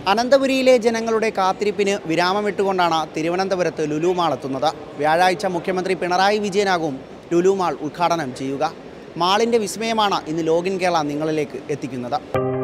അനന്തപുരിയിലെ ജനങ്ങളുടെ കാത്തിരിപ്പിന് വിരാമമിട്ടുകൊണ്ടാണ് തിരുവനന്തപുരത്ത് ലുലു മാൾ എത്തുന്നത് വ്യാഴാഴ്ച മുഖ്യമന്ത്രി പിണറായി വിജയനാകും ലുലു മാൾ ഉദ്ഘാടനം ചെയ്യുക മാളിൻ്റെ വിസ്മയമാണ് ഇന്ന് ലോഗിൻ കേരള നിങ്ങളിലേക്ക് എത്തിക്കുന്നത്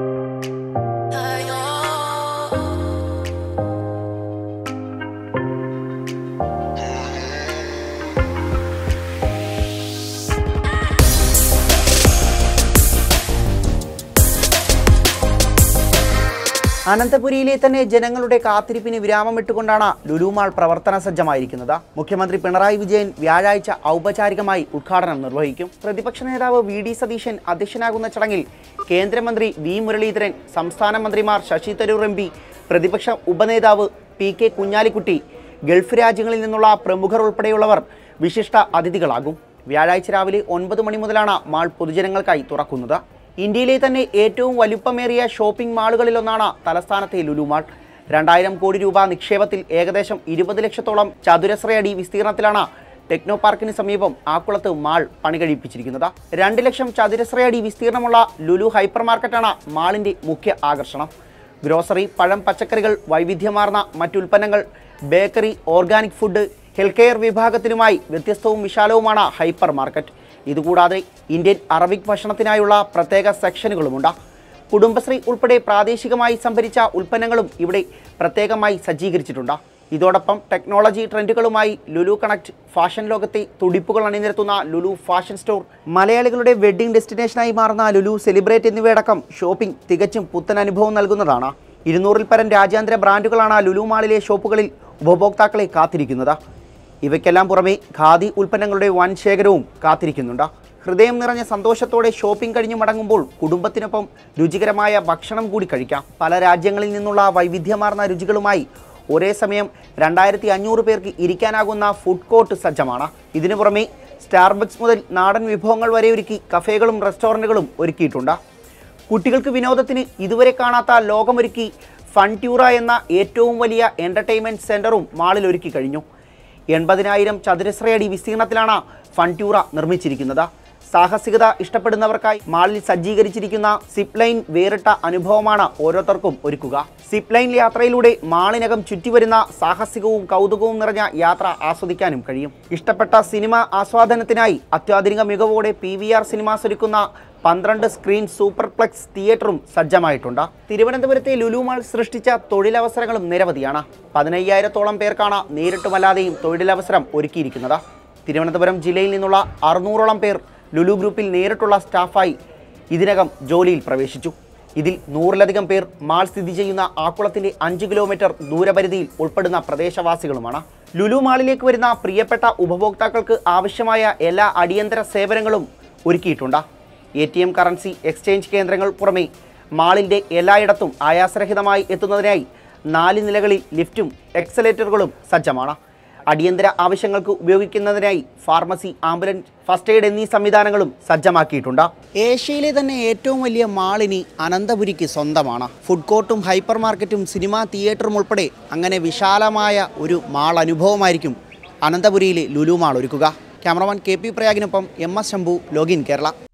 അനന്തപുരിയിലെ തന്നെ ജനങ്ങളുടെ കാത്തിരിപ്പിന് വിരാമമിട്ടുകൊണ്ടാണ് ലുലു മാൾ പ്രവർത്തന സജ്ജമായിരിക്കുന്നത് മുഖ്യമന്ത്രി പിണറായി വിജയൻ വ്യാഴാഴ്ച ഔപചാരികമായി ഉദ്ഘാടനം നിർവഹിക്കും പ്രതിപക്ഷ നേതാവ് വി ഡി സതീശൻ അധ്യക്ഷനാകുന്ന ചടങ്ങിൽ കേന്ദ്രമന്ത്രി വി മുരളീധരൻ സംസ്ഥാന മന്ത്രിമാർ ശശി തരൂർ എം പി പ്രതിപക്ഷ ഉപനേതാവ് പി കെ കുഞ്ഞാലിക്കുട്ടി ഗൾഫ് രാജ്യങ്ങളിൽ നിന്നുള്ള പ്രമുഖർ ഉൾപ്പെടെയുള്ളവർ വിശിഷ്ട അതിഥികളാകും വ്യാഴാഴ്ച രാവിലെ ഒൻപത് മണി മുതലാണ് മാൾ പൊതുജനങ്ങൾക്കായി തുറക്കുന്നത് ഇന്ത്യയിലെ തന്നെ ഏറ്റവും വലുപ്പമേറിയ ഷോപ്പിംഗ് മാളുകളിലൊന്നാണ് തലസ്ഥാനത്തെ ലുലു മാൾ രണ്ടായിരം കോടി രൂപ നിക്ഷേപത്തിൽ ഏകദേശം ഇരുപത് ലക്ഷത്തോളം ചതുരശ്രയടി വിസ്തീർണത്തിലാണ് ടെക്നോ പാർക്കിന് സമീപം ആക്കുളത്ത് മാൾ പണി കഴിപ്പിച്ചിരിക്കുന്നത് രണ്ട് ലക്ഷം ചതുരശ്രയടി വിസ്തീർണമുള്ള ലുലു ഹൈപ്പർ മാർക്കറ്റാണ് മാളിൻ്റെ മുഖ്യ ആകർഷണം ഗ്രോസറി പഴം പച്ചക്കറികൾ വൈവിധ്യമാർന്ന മറ്റുൽപ്പന്നങ്ങൾ bakery organic food health care വിഭാഗത്തിനുമായി വ്യത്യസ്തവും വിശാലവുമാണ് ഹൈപ്പർ മാർക്കറ്റ് ഇതുകൂടാതെ ഇന്ത്യൻ അറബിക് ഭക്ഷണത്തിനായുള്ള പ്രത്യേക സെക്ഷനുകളുമുണ്ട് കുടുംബശ്രീ ഉൾപ്പെടെ പ്രാദേശികമായി സംഭരിച്ച ഉൽപ്പന്നങ്ങളും ഇവിടെ പ്രത്യേകമായി സജ്ജീകരിച്ചിട്ടുണ്ട് ഇതോടൊപ്പം ടെക്നോളജി ട്രെൻഡുകളുമായി ലുലു കണക്ട് ഫാഷൻ ലോകത്തെ തുടിപ്പുകൾ അണിനിരത്തുന്ന ലുലു ഫാഷൻ സ്റ്റോർ മലയാളികളുടെ വെഡ്ഡിംഗ് ഡെസ്റ്റിനേഷനായി മാറുന്ന ലുലു സെലിബ്രേറ്റ് എന്നിവയടക്കം ഷോപ്പിംഗ് തികച്ചും പുത്തൻ അനുഭവം നൽകുന്നതാണ് ഇരുന്നൂറിൽ പരം രാജ്യാന്തര ബ്രാൻഡുകളാണ് ലുലു മാളിലെ ഷോപ്പുകളിൽ ഉപഭോക്താക്കളെ കാത്തിരിക്കുന്നത് ഇവയ്ക്കെല്ലാം പുറമെ ഖാദി ഉൽപ്പന്നങ്ങളുടെ വൻ ശേഖരവും കാത്തിരിക്കുന്നുണ്ട് ഹൃദയം നിറഞ്ഞ സന്തോഷത്തോടെ ഷോപ്പിംഗ് കഴിഞ്ഞു മടങ്ങുമ്പോൾ കുടുംബത്തിനൊപ്പം രുചികരമായ ഭക്ഷണം കൂടി കഴിക്കാം പല രാജ്യങ്ങളിൽ നിന്നുള്ള വൈവിധ്യമാർന്ന രുചികളുമായി ഒരേ സമയം രണ്ടായിരത്തി അഞ്ഞൂറ് പേർക്ക് ഇരിക്കാനാകുന്ന ഫുഡ് കോർട്ട് സജ്ജമാണ് ഇതിനു പുറമെ സ്റ്റാർബക്സ് മുതൽ നാടൻ വിഭവങ്ങൾ വരെ ഒരുക്കി കഫേകളും റെസ്റ്റോറൻറ്റുകളും ഒരുക്കിയിട്ടുണ്ട് കുട്ടികൾക്ക് വിനോദത്തിന് ഇതുവരെ കാണാത്ത ലോകമൊരുക്കി ഫൺട്യൂറ എന്ന ഏറ്റവും വലിയ എൻ്റർടൈൻമെൻറ്റ് സെൻറ്ററും മാളിൽ ഒരുക്കി കഴിഞ്ഞു എൺപതിനായിരം ചതുരശ്രയടി വിസ്തീർണത്തിലാണ് ഫൺട്യൂറ നിർമ്മിച്ചിരിക്കുന്നത് സാഹസികത ഇഷ്ടപ്പെടുന്നവർക്കായി മാളിൽ സജ്ജീകരിച്ചിരിക്കുന്ന സിപ്പ് ലൈൻ വേറിട്ട അനുഭവമാണ് ഓരോരുത്തർക്കും ഒരുക്കുക സിപ്പ് ലൈൻ യാത്രയിലൂടെ മാളിനകം ചുറ്റിവരുന്ന സാഹസികവും കൗതുകവും നിറഞ്ഞ യാത്ര ആസ്വദിക്കാനും കഴിയും ഇഷ്ടപ്പെട്ട സിനിമ ആസ്വാദനത്തിനായി അത്യാധുനിക മികവോടെ പി വി ആർ സിനിമാസ് ഒരുക്കുന്ന പന്ത്രണ്ട് സ്ക്രീൻ സൂപ്പർപ്ലെക്സ് തിയേറ്ററും സജ്ജമായിട്ടുണ്ട് തിരുവനന്തപുരത്തെ ലുലു മാൾ സൃഷ്ടിച്ച തൊഴിലവസരങ്ങളും നിരവധിയാണ് പതിനയ്യായിരത്തോളം പേർക്കാണ് നേരിട്ടുമല്ലാതെയും തൊഴിലവസരം ഒരുക്കിയിരിക്കുന്നത് തിരുവനന്തപുരം ജില്ലയിൽ നിന്നുള്ള അറുന്നൂറോളം പേർ ലുലു ഗ്രൂപ്പിൽ നേരിട്ടുള്ള സ്റ്റാഫായി ഇതിനകം ജോലിയിൽ പ്രവേശിച്ചു ഇതിൽ നൂറിലധികം പേർ മാൾ സ്ഥിതി ചെയ്യുന്ന ആക്കുളത്തിന്റെ അഞ്ച് കിലോമീറ്റർ ദൂരപരിധിയിൽ ഉൾപ്പെടുന്ന പ്രദേശവാസികളുമാണ് ലുലു മാളിലേക്ക് വരുന്ന പ്രിയപ്പെട്ട ഉപഭോക്താക്കൾക്ക് ആവശ്യമായ എല്ലാ അടിയന്തര സേവനങ്ങളും ഒരുക്കിയിട്ടുണ്ട് A T M currency exchange കേന്ദ്രങ്ങൾ പുറമെ മാളിൻ്റെ എല്ലായിടത്തും ആയാസരഹിതമായി എത്തുന്നതിനായി നാല് നിലകളിൽ ലിഫ്റ്റും എക്സലേറ്ററുകളും സജ്ജമാണ് അടിയന്തര ആവശ്യങ്ങൾക്ക് ഉപയോഗിക്കുന്നതിനായി ഫാർമസി ആംബുലൻസ് ഫസ്റ്റ് എയ്ഡ് എന്നീ സംവിധാനങ്ങളും സജ്ജമാക്കിയിട്ടുണ്ട് ഏഷ്യയിലെ തന്നെ ഏറ്റവും വലിയ മാളിനി അനന്തപുരിക്ക് സ്വന്തമാണ് ഫുഡ് കോർട്ടും ഹൈപ്പർ മാർക്കറ്റും സിനിമാ തിയേറ്ററും ഉൾപ്പെടെ അങ്ങനെ വിശാലമായ ഒരു മാൾ അനുഭവമായിരിക്കും അനന്തപുരിയിലെ ലുലു മാൾ ഒരുക്കുക ക്യാമറമാൻ കെ പി പ്രയാഗിനൊപ്പം M S Shambhu login Kerala